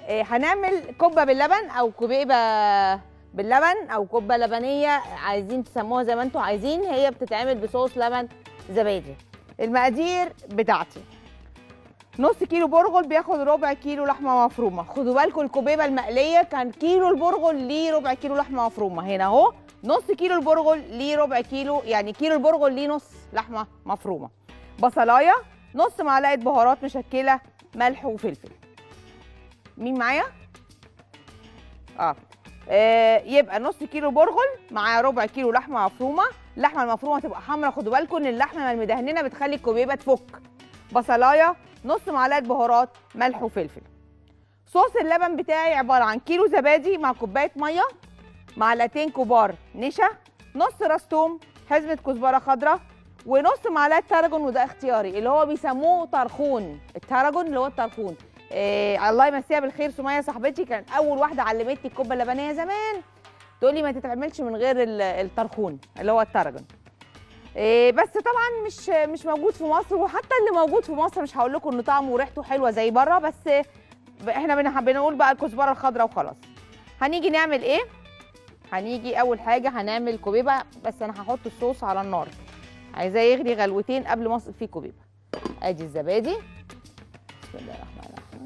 إيه هنعمل كوبه باللبن او كوبيبه باللبن او كوبه لبنيه عايزين تسموها زي ما انتم عايزين هي بتتعمل بصوص لبن زبادي المقادير بتاعتي نص كيلو برغل بياخد ربع كيلو لحمه مفرومه خدوا بالكم الكوبيبه المقليه كان كيلو البرغل ليه ربع كيلو لحمه مفرومه هنا اهو نص كيلو البرغل ليه ربع كيلو يعني كيلو البرغل ليه نص لحمه مفرومه بصلايه نص معلقه بهارات مشكله ملح وفلفل مين معايا اه آه، يبقى نص كيلو برغل مع ربع كيلو لحمه مفرومه اللحمه المفرومه تبقى حمرا خدوا بالكم ان اللحمه المدهننه بتخلي الكوبيبه تفك بصلايه نص معلقه بهارات ملح وفلفل صوص اللبن بتاعي عباره عن كيلو زبادي مع كوبايه ميه معلقتين كبار نشا نص راس توم حزمه كزبره خضراء ونص معلقه تارجون وده اختياري اللي هو بيسموه طرخون التارجون اللي هو الطرخون إيه الله يمسيها بالخير سميه صاحبتي كانت اول واحده علمتني الكوبه اللبنيه زمان تقول لي ما تتعملش من غير ال- الطرخون اللي هو التارجون إيه بس طبعا مش مش موجود في مصر وحتى اللي موجود في مصر مش هقول لكم ان طعمه وريحته حلوه زي بره بس احنا بن- بنقول بقى الكزبره الخضراء وخلاص هنيجي نعمل ايه هنيجي اول حاجه هنعمل كوبيبه بس انا هحط الصوص على النار عايزاه يغلي غلوتين قبل ما اصل فيه كوبيبه ادي الزبادي بسم الله الرحمن الرحيم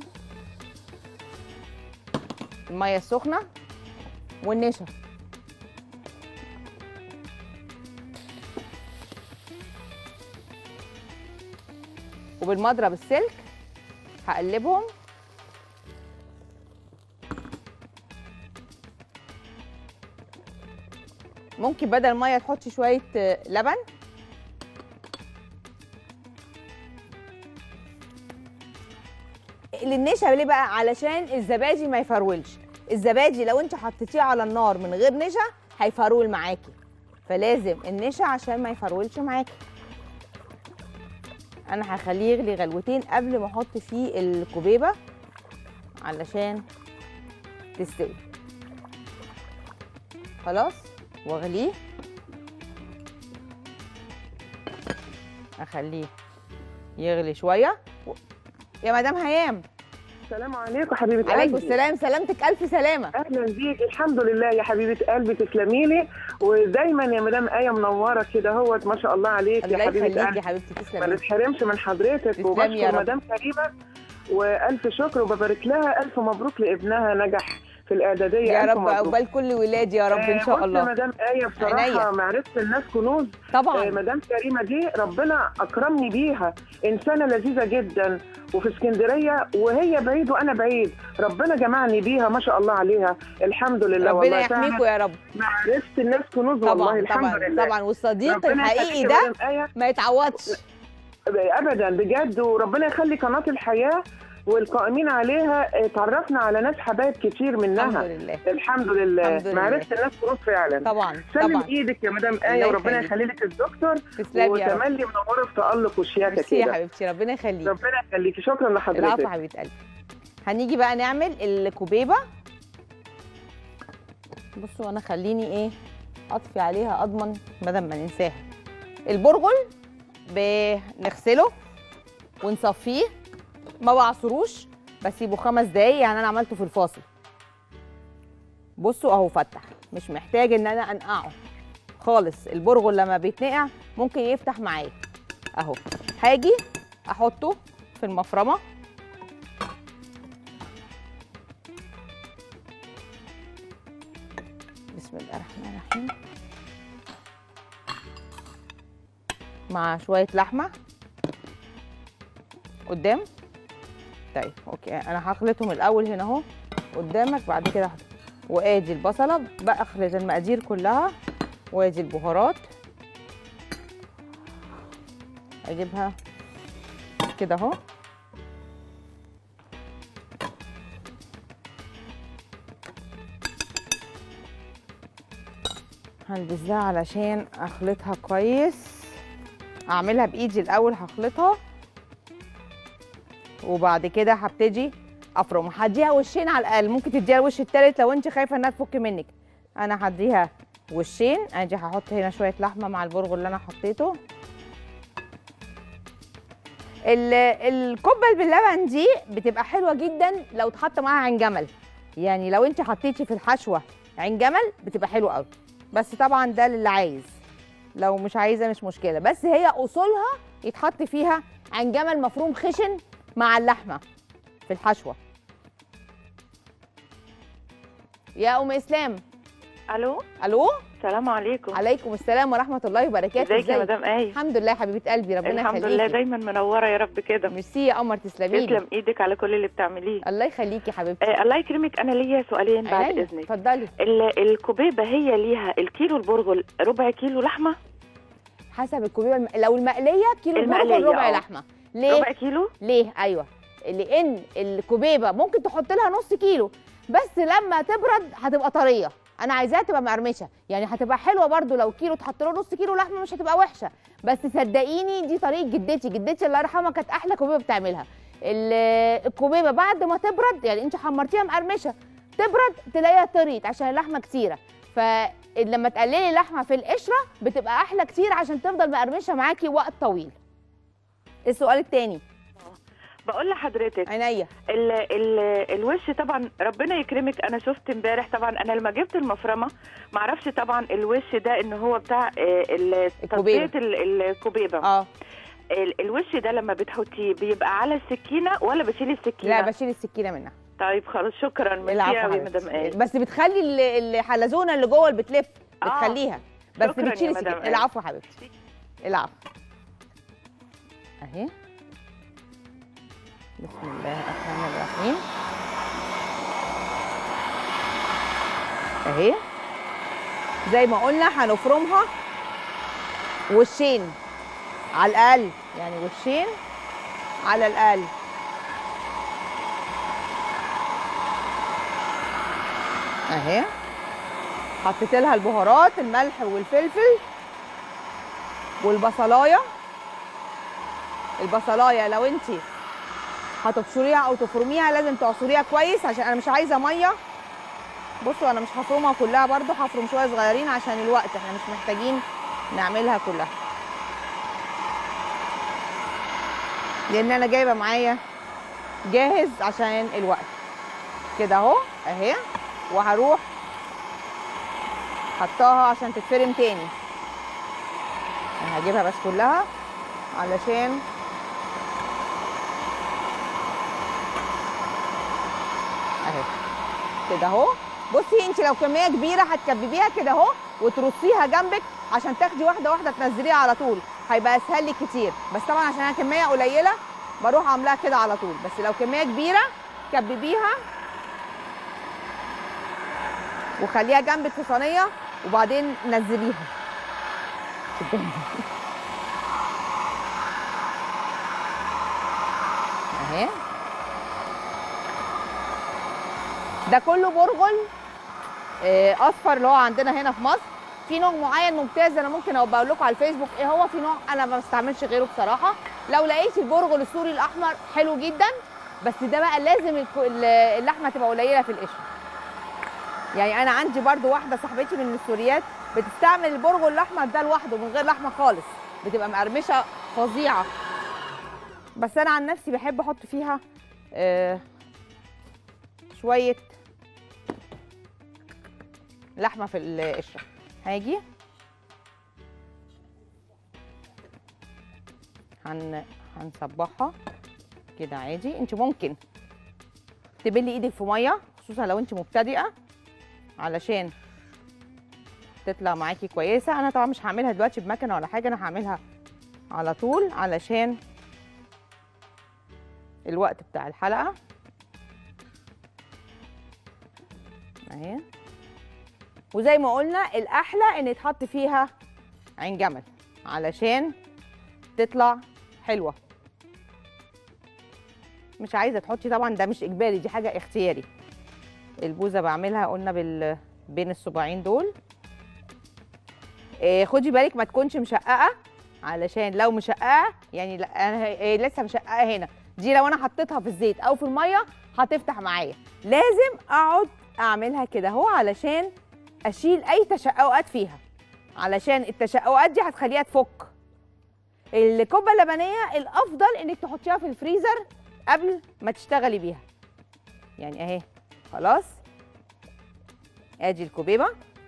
الميه السخنه والنشا وبالمضرب السلك هقلبهم ممكن بدل الميه تحطي شويه آه، لبن للنشا ليه بقى علشان الزبادي ما يفرولش الزبادي لو انت حطيتيه على النار من غير نشا هيفرول معاكي فلازم النشا عشان ما يفرولش معاكي انا هخليه يغلي غلوتين قبل ما احط فيه الكوبيبه علشان تستوي خلاص واغليه اخليه يغلي شويه و- يا مدام هيام السلام عليكم حبيبه عليكم قلبي. السلام سلامتك الف سلامه اهلا بيك الحمد لله يا حبيبه قلبي تسلمي لي ودايما يا مدام ايه منوره كده اهوت ما شاء الله عليك الله يا حبيبه يخليكي قلبي يا حبيبتي ما تسلمي نتحرمش من حضرتك تسلمي يا وبشكر رب. مدام كريمه والف شكر وببارك لها الف مبروك لابنها نجح في الاعداديه يا ألف رب مبروك. عقبال كل ولاد يا رب ان آه، شاء بصي الله يا مدام ايه بصراحه عينيا. معرفه الناس كنوز آه، طبعا مدام كريمه دي ربنا اكرمني بيها انسانه لذيذه جدا وفي اسكندريه وهي بعيد وانا بعيد ربنا جمعني بيها ما شاء الله عليها الحمد لله ربنا والله فعلا يحميكوا يا رب معرفه الناس كنوز والله طبعا الحمد طبعا لله طبعا والصديق ربنا الحقيقي يخليكي ده يا مدام آية. ما يتعوضش ابدا بجد وربنا يخلي قناه الحياه والقائمين عليها اتعرفنا على ناس حبايب كتير الحمد منها لله الحمد لله الحمد لله. معرفه الناس كنوز فعلا طبعا سلم طبعا ايدك يا مدام الله ايه وربنا يخليك. يخلي لك الدكتور تسلمي يا رب وتملي منوره في تالق وشياكه ميرسي يا كده حبيبتي ربنا يخليك ربنا يخليكي شكرا العفو لحضرتك حبيبه قلبي هنيجي بقى نعمل الكوبيبه بصوا انا خليني ايه اطفي عليها اضمن بدل ما ننساها البرغل بنغسله ونصفيه ما بعصروش بسيبه خمس دقايق يعني انا عملته في الفاصل بصوا اهو فتح مش محتاج ان انا انقعه خالص البرغل لما بيتنقع ممكن يفتح معايا اهو هاجي احطه في المفرمه بسم الله الرحمن الرحيم مع شويه لحمه قدام طيب اوكي انا هخلطهم الاول هنا اهو قدامك بعد كده هحط- وادي البصله بخلط المقادير كلها وادي البهارات اجيبها كده اهو هلبس ده علشان اخلطها كويس اعملها بايدي الاول هخلطها وبعد كده هبتدي افرم هديها وشين على الاقل ممكن تديها الوش التالت لو انت خايفه انها تفك منك انا هديها وشين ادي هحط هنا شويه لحمه مع البرغل اللي انا حطيته ال- الكبه باللبن دي بتبقى حلوه جدا لو اتحط معاها عين جمل يعني لو انت حطيتي في الحشوه عين جمل بتبقى حلوه قوي بس طبعا ده للي عايز لو مش عايزه مش مشكله بس هي اصولها يتحط فيها عين جمل مفروم خشن مع اللحمه في الحشوه يا ام اسلام الو الو السلام عليكم عليكم السلام ورحمه الله وبركاته ازيك يا ازيك؟ مدام ايه الحمد لله حبيبه قلبي ربنا الحمد يخليكي لله دايما منوره يا رب كده ميرسي يا قمر تسلمي لي تسلم ايدك على كل اللي بتعمليه الله يخليكي يا حبيبتي آه الله يكرمك انا ليا سؤالين بعد عينيا. اذنك اتفضلي ال- الكبيبه هي ليها الكيلو البرغل ربع كيلو لحمه حسب الكوبيبه الم... لو المقليه كيلو المقلية، برغل ربع آه. لحمه ليه ربع كيلو ليه ايوه لان الكوبيبه ممكن تحط لها نص كيلو بس لما تبرد هتبقى طريه انا عايزاها تبقى مقرمشه يعني هتبقى حلوه برضو لو كيلو تحط له نص كيلو لحمه مش هتبقى وحشه بس صدقيني دي طريقه جدتي جدتي الله يرحمها كانت احلى كوبيبه بتعملها ال- الكوبيبه بعد ما تبرد يعني انت حمرتيها مقرمشه تبرد تلاقيها طريت عشان اللحمه كتيره فلما تقللي اللحمه في القشره بتبقى احلى كتير عشان تفضل مقرمشه معاكي وقت طويل السؤال التاني بقول لحضرتك عينيا ال ال الوش طبعا ربنا يكرمك انا شفت امبارح طبعا انا لما جبت المفرمه ما اعرفش طبعا الوش ده ان هو بتاع آه، ال- الكوبيبة. تصفيه ال- الكوبيبه اه ال- الوش ده لما بتحطيه بيبقى على السكينه ولا بشيل السكينه لا بشيل السكينه منها طيب خلاص شكرا ميرسي العفو قوي حبيبتي. مدام ايه بس بتخلي ال- الحلزونه اللي جوه اللي بتلف آه. بتخليها بس شكراً يا بتشيل مدام السكينه آية. العفو يا حبيبتي العفو اهي بسم الله الرحمن الرحيم اهي زي ما قلنا هنفرمها وشين على الاقل يعني وشين على الاقل اهي حطيت لها البهارات الملح والفلفل والبصلايه البصلايه لو انت هتبشريها او تفرميها لازم تعصريها كويس عشان انا مش عايزه ميه بصوا انا مش هفرمها كلها برضو هفرم شويه صغيرين عشان الوقت احنا مش محتاجين نعملها كلها لان انا جايبه معايا جاهز عشان الوقت كده اهو اهي وهروح حطاها عشان تتفرم تاني انا هجيبها بس كلها علشان اهي كده اهو بصي انت لو كميه كبيره هتكببيها كده اهو وترصيها جنبك عشان تاخدي واحده واحده تنزليها على طول هيبقى اسهل لك كتير بس طبعا عشان انا كميه قليله بروح عاملاها كده على طول بس لو كميه كبيره كببيها وخليها جنبك في صينيه وبعدين نزليها اهي ده كله برغل آه، اصفر اللي هو عندنا هنا في مصر في نوع معين ممتاز انا ممكن ابقى اقول لكم على الفيسبوك ايه هو في نوع انا ما بستعملش غيره بصراحه لو لقيت البرغل السوري الاحمر حلو جدا بس ده بقى لازم الك- ال- اللحمه تبقى قليله في القشر يعني انا عندي برضو واحده صاحبتي من السوريات بتستعمل البرغل الاحمر ده لوحده من غير لحمه خالص بتبقى مقرمشه فظيعه بس انا عن نفسي بحب احط فيها آه، شويه لحمه في القشره هاجي هن هنصبحها كده عادي انت ممكن تبلي ايدك في ميه خصوصا لو انت مبتدئه علشان تطلع معاكي كويسه انا طبعا مش هعملها دلوقتي بمكنه ولا حاجه انا هعملها على طول علشان الوقت بتاع الحلقه اهي وزي ما قلنا الاحلى ان يتحط فيها عين جمل علشان تطلع حلوه مش عايزه تحطي طبعا ده مش اجباري دي حاجه اختياري البوزه بعملها قلنا بال بين الصباعين دول إيه خدي بالك ما تكونش مشققه علشان لو مشققه يعني لا انا إيه لسه مشققه هنا دي لو انا حطيتها في الزيت او في الميه هتفتح معايا لازم اقعد اعملها كده اهو علشان اشيل اي تشققات فيها علشان التشققات دي هتخليها تفك الكوبا اللبنيه الافضل انك تحطيها في الفريزر قبل ما تشتغلي بيها يعني اهي خلاص ادي الكوبيبه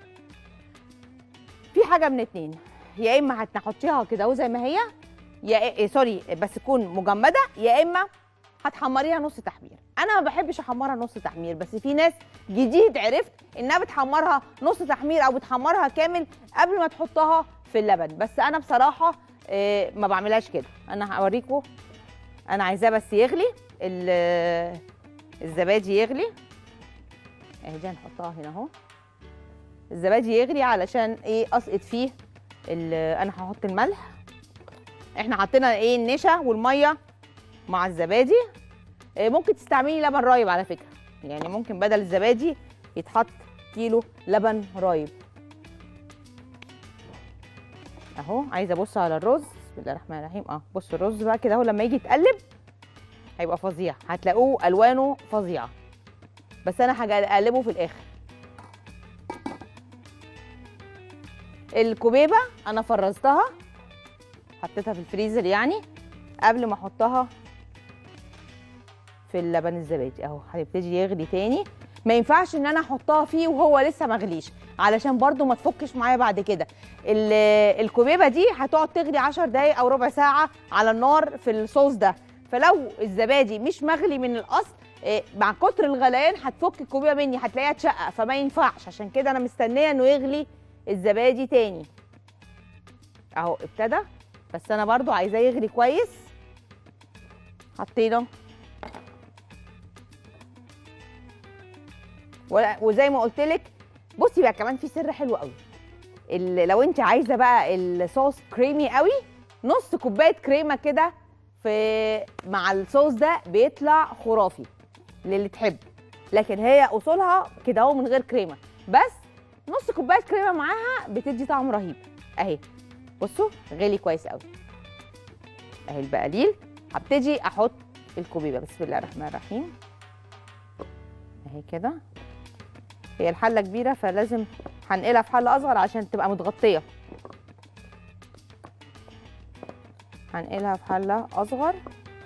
في حاجه من اتنين يا اما هتحطيها كده اهو زي ما هي يا إيه سوري بس تكون مجمده يا اما هتحمريها نص تحمير انا ما بحبش احمرها نص تحمير بس في ناس جديد عرفت انها بتحمرها نص تحمير او بتحمرها كامل قبل ما تحطها في اللبن بس انا بصراحه آه، ما بعملهاش كده انا هوريكم انا عايزاه بس يغلي ال- الزبادي يغلي اهي دي هنحطها هنا اهو الزبادي يغلي علشان ايه اسقط فيه ال- انا هحط الملح احنا حطينا ايه النشا والميه مع الزبادي إيه ممكن تستعملي لبن رايب على فكره يعني ممكن بدل الزبادي يتحط كيلو لبن رايب اهو عايزه ابص على الرز بسم الله الرحمن الرحيم اه بص الرز بقى كده اهو لما يجي يتقلب هيبقى فظيع هتلاقوه الوانه فظيعه بس انا هاجي اقلبه في الاخر الكوبيبه انا فرزتها حطيتها في الفريزر يعني قبل ما احطها في اللبن الزبادي اهو هيبتدي يغلي تاني ما ينفعش ان انا احطها فيه وهو لسه مغليش علشان برضو ما تفكش معايا بعد كده ال- الكوبيبه دي هتقعد تغلي 10 دقايق او ربع ساعه على النار في الصوص ده فلو الزبادي مش مغلي من الاصل إيه، مع كتر الغليان هتفك الكوبيبه مني هتلاقيها تشقق فما ينفعش عشان كده انا مستنيه انه يغلي الزبادي تاني اهو ابتدى بس انا برضو عايزاه يغلي كويس حطينا و- وزي ما قلت لك بصي بقى كمان في سر حلو قوي ال- لو انت عايزه بقى الصوص كريمي قوي نص كوبايه كريمه كده في مع الصوص ده بيطلع خرافي للي تحب لكن هي اصولها كده اهو من غير كريمه بس نص كوبايه كريمه معاها بتدي طعم رهيب اهي بصوا غلي كويس قوي اهي البقليل هبتدي احط الكوبيبه بسم الله الرحمن الرحيم اهي كده هي الحله كبيره فلازم هنقلها في حله اصغر عشان تبقى متغطيه هنقلها في حله اصغر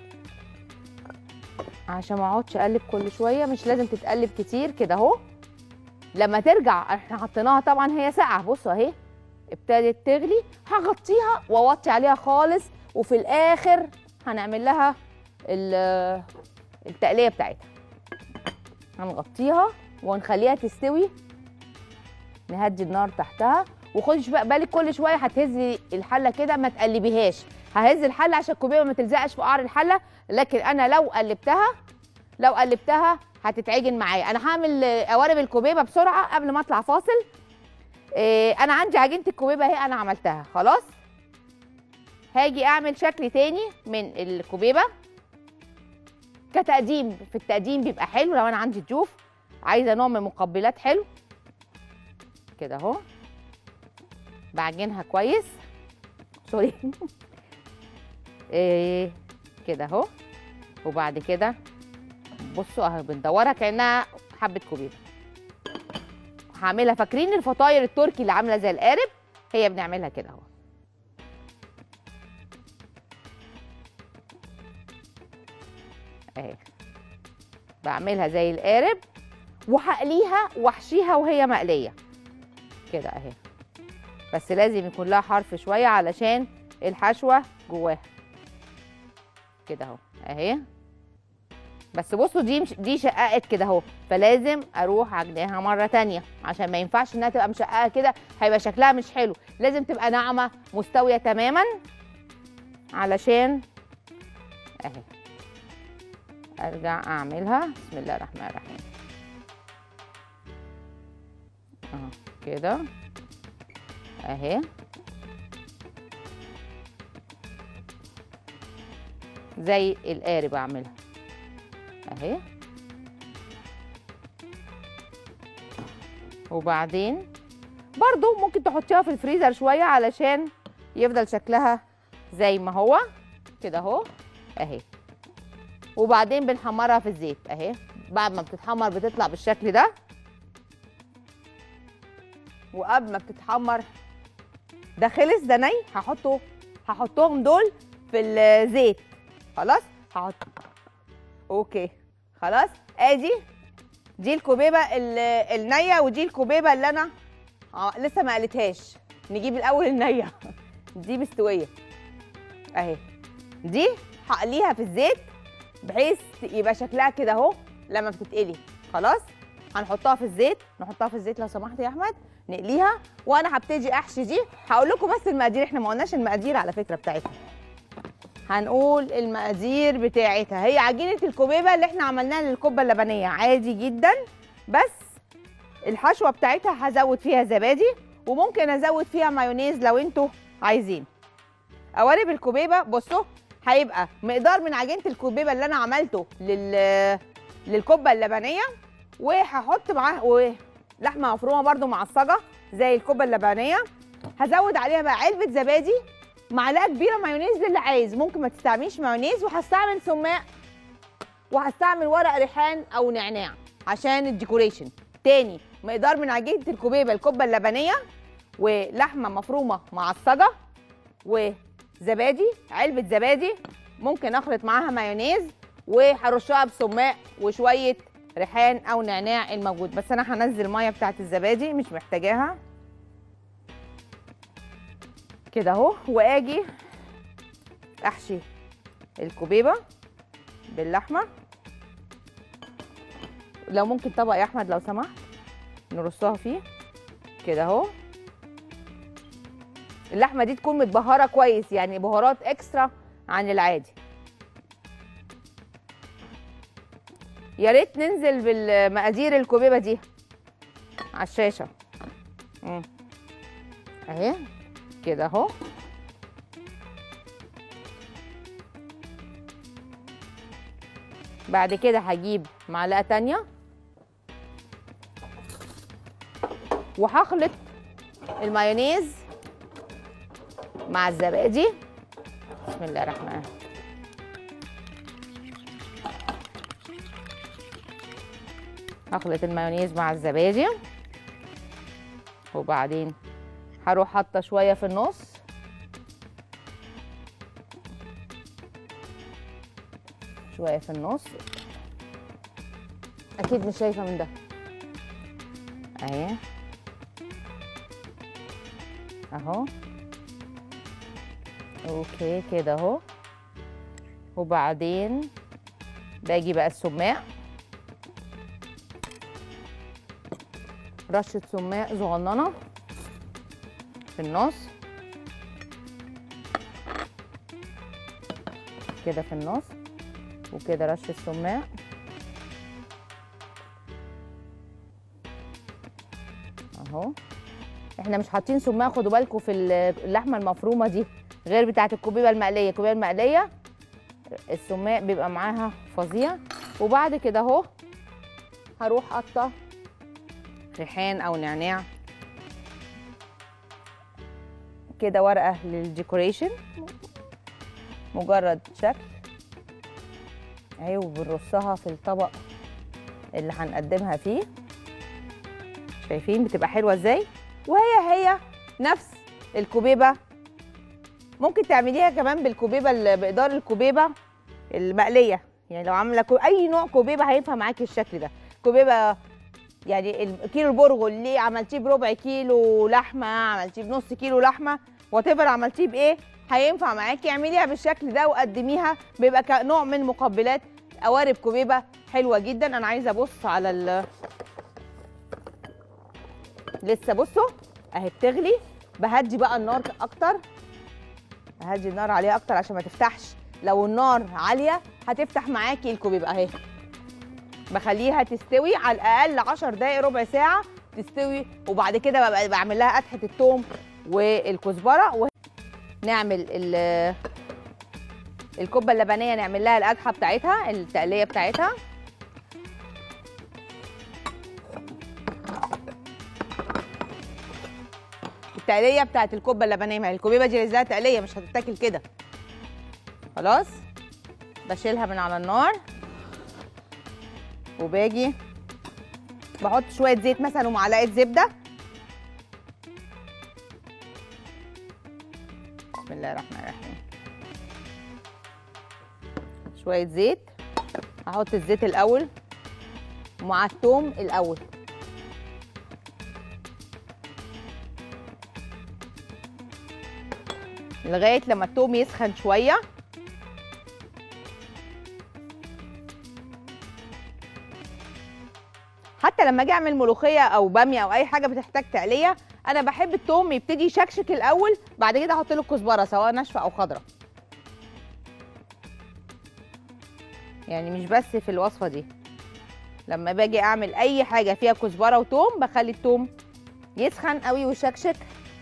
عشان ما اقعدش اقلب كل شويه مش لازم تتقلب كتير كده اهو لما ترجع احنا حطيناها طبعا هي ساقعه بصوا اهي ابتدت تغلي هغطيها واوطي عليها خالص وفي الاخر هنعمل لها ال- التقليه بتاعتها هنغطيها ونخليها تستوي نهدي النار تحتها وخدي بقى بالك كل شويه هتهزي الحله كده ما تقلبيهاش ههز الحله عشان الكوبايه ما تلزقش في قعر الحله لكن انا لو قلبتها لو قلبتها هتتعجن معايا انا هعمل آه، قوارب الكوبيبه بسرعه قبل ما اطلع فاصل آه، انا عندي عجينه الكوبيبه اهي انا عملتها خلاص هاجي اعمل شكل تاني من الكوبيبه كتقديم في التقديم بيبقى حلو لو انا عندي ضيوف عايزه نوع من المقبلات حلو كده اهو بعجنها كويس سوري إيه كده اهو وبعد كده بصوا اهو بندورها كانها حبه كوبيبه هعملها فاكرين الفطاير التركي اللي عامله زي القارب هي بنعملها كده اهو اهي بعملها زي القارب وهقليها واحشيها وهي مقليه كده اهي بس لازم يكون لها حرف شويه علشان الحشوه جواها كده اهو اهي بس بصوا دي مش دي شققت كده اهو فلازم اروح اجنيها مره تانية عشان ما ينفعش انها تبقى مشققه كده هيبقى شكلها مش حلو لازم تبقى ناعمه مستويه تماما علشان اهي ارجع اعملها بسم الله الرحمن الرحيم اهو كده اهي زي القارب اعملها اهي وبعدين برضو ممكن تحطيها في الفريزر شويه علشان يفضل شكلها زي ما هو كده اهو اهي وبعدين بنحمرها في الزيت اهي بعد ما بتتحمر بتطلع بالشكل ده وقبل ما بتتحمر ده خلص ده ني هحطه هحطهم دول في الزيت خلاص هحط اوكي خلاص ادي دي الكوبيبه ال- النيه ودي الكوبيبه اللي انا ع- لسه ما قلتهاش نجيب الاول النيه دي مستويه اهي دي هقليها في الزيت بحيث يبقى شكلها كده اهو لما بتتقلي خلاص هنحطها في الزيت نحطها في الزيت لو سمحت يا احمد نقليها وانا هبتدي احشي دي هقول لكم بس المقادير احنا ما قلناش المقادير على فكره بتاعتها هنقول المقادير بتاعتها هي عجينه الكوبيبه اللي احنا عملناها للكوبه اللبنيه عادي جدا بس الحشوه بتاعتها هزود فيها زبادي وممكن ازود فيها مايونيز لو انتوا عايزين قوالب الكوبيبه بصوا هيبقى مقدار من عجينه الكوبيبه اللي انا عملته لل للكبه اللبنيه وهحط معاه ولحمه مفرومه برده معصجه زي الكبه اللبنيه هزود عليها بقى علبه زبادي معلقه كبيره مايونيز للي عايز ممكن ما تستعمليش مايونيز وهستعمل سماق وهستعمل ورق ريحان او نعناع عشان الديكوريشن تاني مقدار من عجينه الكوبيبه الكبه اللبنيه ولحمه مفرومه معصجه وزبادي علبه زبادي ممكن اخلط معاها مايونيز وهرشها بسماق وشويه ريحان او نعناع الموجود بس انا هنزل الميه بتاعت الزبادي مش محتاجاها كده اهو واجي احشي الكوبيبه باللحمه لو ممكن طبق يا احمد لو سمحت نرصها فيه كده اهو اللحمه دي تكون متبهره كويس يعني بهارات اكسترا عن العادي يا ريت ننزل بالمقادير الكوبيبه دي على الشاشه مم. اهي كده اهو بعد كده هجيب معلقه تانية وهخلط المايونيز مع الزبادي بسم الله الرحمن الرحيم هخلط المايونيز مع الزبادي وبعدين هروح حاطه شويه في النص شويه في النص اكيد مش شايفه من ده اهي اهو اوكي كده اهو وبعدين باجي بقى السماق رشه سماق صغننه في النص كده في النص وكده رشه سماق اهو احنا مش حاطين سماق خدوا بالكم في اللحمه المفرومه دي غير بتاعه الكوبيبه المقليه الكوبيبه المقليه السماق بيبقى معاها فظيع وبعد كده اهو هروح حاطه ريحان او نعناع كده ورقه للديكوريشن مجرد شكل اهي وبنرصها في الطبق اللي هنقدمها فيه شايفين بتبقى حلوه ازاي وهي هي نفس الكوبيبه ممكن تعمليها كمان بالكوبيبه ال- بإدار الكوبيبه المقليه يعني لو عامله كو... اي نوع كوبيبه هينفع معاكي الشكل ده كوبيبه يعني ال- كيلو البرغل ليه عملتيه بربع كيلو لحمه عملتيه بنص كيلو لحمه وات عملتيه بايه هينفع معاكي اعمليها بالشكل ده وقدميها بيبقى كنوع من مقبلات قوارب كوبيبه حلوه جدا انا عايزه ابص على ال لسه بصوا اهي بتغلي بهدي بقى النار اكتر بهدي النار عليها اكتر عشان ما تفتحش لو النار عاليه هتفتح معاكي الكوبيبه اهي بخليها تستوي على الاقل 10 دقائق ربع ساعه تستوي وبعد كده ببقى بعمل لها قدحه الثوم والكزبره و... نعمل ال الكبه اللبنيه نعمل لها القدحه بتاعتها التقليه بتاعتها التقليه بتاعت الكبه اللبنيه ما هي الكوبيبه دي لازم لها تقليه مش هتتاكل كده خلاص بشيلها من على النار وباجي بحط شويه زيت مثلا ومعلقه زبده بسم الله الله الرحمن الرحيم شويه زيت هحط الزيت الاول مع الثوم الاول لغايه لما الثوم يسخن شويه حتى لما اجي اعمل ملوخيه او باميه او اي حاجه بتحتاج تقليه انا بحب الثوم يبتدي يشكشك الاول بعد كده احط له الكزبره سواء ناشفه او خضراء يعني مش بس في الوصفه دي لما باجي اعمل اي حاجه فيها كزبره وتوم بخلي التوم يسخن قوي ويشكشك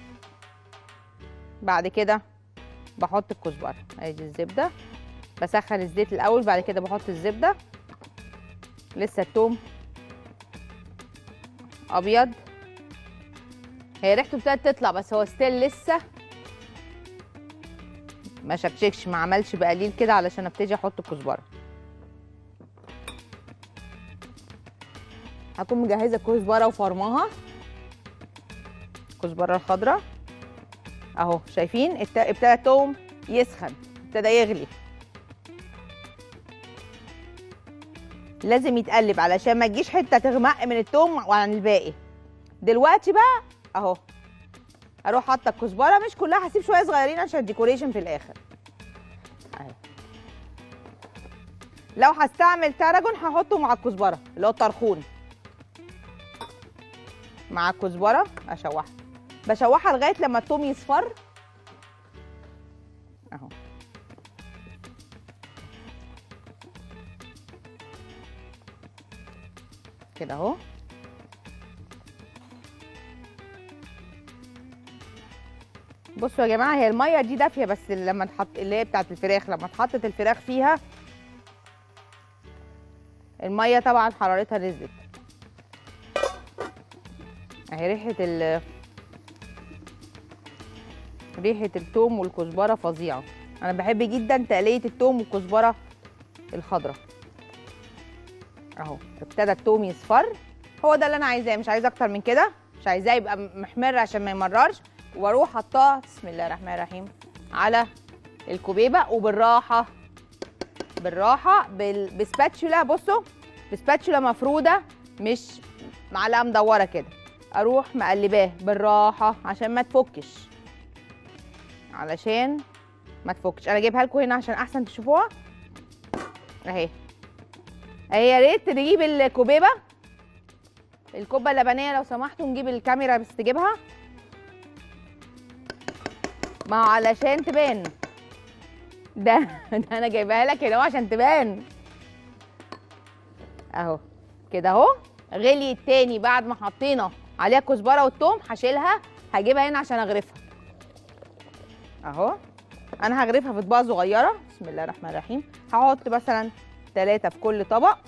بعد كده بحط الكزبره ادي الزبده بسخن الزيت الاول بعد كده بحط الزبده لسه التوم ابيض هي ريحته ابتدت تطلع بس هو ستيل لسه ما شكشكش ما عملش بقليل كده علشان ابتدي احط الكزبره هكون مجهزه الكزبره وفرماها الكزبره الخضراء اهو شايفين ابت- ابتدى التوم يسخن ابتدى يغلي لازم يتقلب علشان ما تجيش حته تغمق من التوم وعن الباقي دلوقتي بقى اهو اروح حاطه الكزبره مش كلها هسيب شويه صغيرين عشان ديكوريشن في الاخر اهي لو هستعمل تراجون هحطه مع الكزبره اللي هو الطرخون مع الكزبره اشوحها بشوحها لغايه لما التوم يصفر اهو كده اهو بصوا يا جماعه هي الميه دي دافيه بس لما تحط اللي هي بتاعت الفراخ لما اتحطت الفراخ فيها الميه طبعا حرارتها نزلت اهي ريحه ال ريحه التوم والكزبره فظيعه انا بحب جدا تقليه التوم والكزبره الخضراء اهو ابتدى التوم يصفر هو ده اللي انا عايزاه مش عايزه اكتر من كده مش عايزاه يبقى محمر عشان ما يمررش واروح حطاه بسم الله الرحمن الرحيم على الكوبيبه وبالراحه بالراحه بال... بسباتشولا بصوا بسباتشولا مفروده مش معلقه مدوره كده اروح مقلباه بالراحه عشان ما تفكش علشان ما تفكش انا جايبها لكم هنا عشان احسن تشوفوها اهي اهي يا ريت نجيب الكوبيبه الكوبه اللبنيه لو سمحتوا نجيب الكاميرا بس تجيبها ما هو علشان تبان ده ده انا جايبها لك هنا عشان تبان اهو كده اهو غلي التاني بعد ما حطينا عليها الكزبره والثوم هشيلها هجيبها هنا عشان اغرفها اهو انا هغرفها في اطباق صغيره بسم الله الرحمن الرحيم هحط مثلا ثلاثة في كل طبق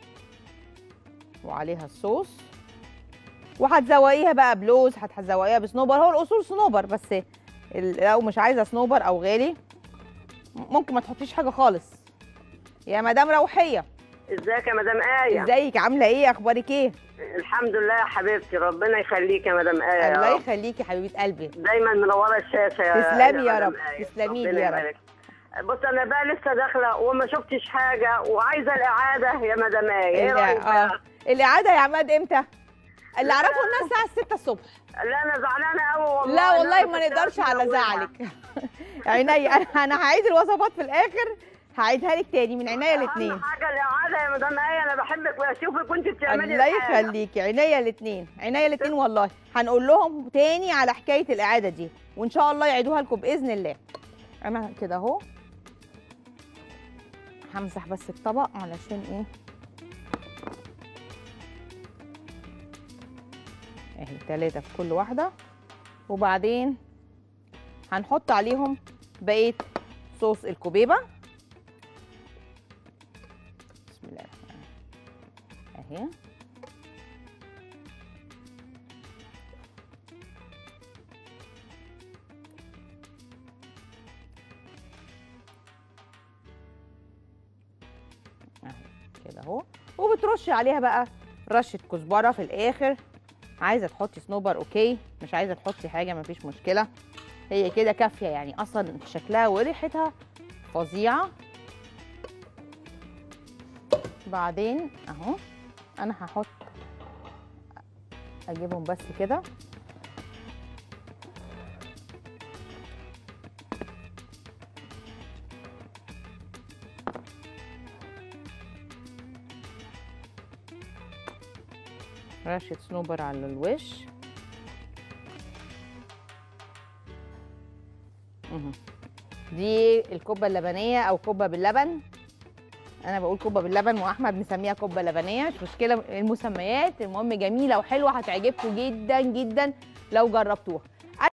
وعليها الصوص وهتزوقيها بقى بلوز هتزوقيها بصنوبر هو الاصول صنوبر بس ال- لو مش عايزه صنوبر او غالي ممكن ما تحطيش حاجه خالص يا مدام روحيه ازيك يا مدام آية ازيك عامله ايه اخبارك ايه الحمد لله يا حبيبتي ربنا يخليك يا مدام آية يا الله رب. يخليكي حبيبه قلبي دايما منورة الشاشة يا تسلمي يا مدام رب، آية. تسلمي لي ربنا يا رب. يبارك. بص انا بقى لسه داخله وما شفتش حاجه وعايزه الاعاده يا مدام آية ايه اللي- رايك اه بقى؟ الاعاده يا عماد امتى اللي اعرفه انها الساعه 6 الصبح لا انا زعلانه قوي والله لا والله أنا ما كنت نقدرش عايزة على أقولها. زعلك عيني انا انا هعيد الوصفات في الاخر هعيدها لك تاني من عينيا الاثنين اهم حاجه الاعاده يا مدام آية انا بحبك واشوفك وانت بتعملي الله الحاجة. يخليكي عينيا الاثنين عينيا الاثنين والله هنقول لهم تاني على حكايه الاعاده دي وان شاء الله يعيدوها لكم باذن الله انا كده اهو همسح بس الطبق علشان ايه اهي ثلاثة في كل واحدة وبعدين هنحط عليهم بقية صوص الكوبيبة بسم الله الرحمن الرحيم اهي اهي كده اهو وبترشي عليها بقى رشه كزبره في الاخر عايزه تحطي صنوبر اوكي مش عايزه تحطي حاجه مفيش مشكله هي كده كافيه يعني اصلا شكلها وريحتها فظيعه بعدين اهو انا هحط اجيبهم بس كده رشة صنوبر على الوش مهم. دي الكوبا اللبنية أو كوبا باللبن أنا بقول كوبا باللبن وأحمد مسميها كوبا لبنية مش مشكلة المسميات المهم جميلة وحلوة هتعجبكم جدا جدا لو جربتوها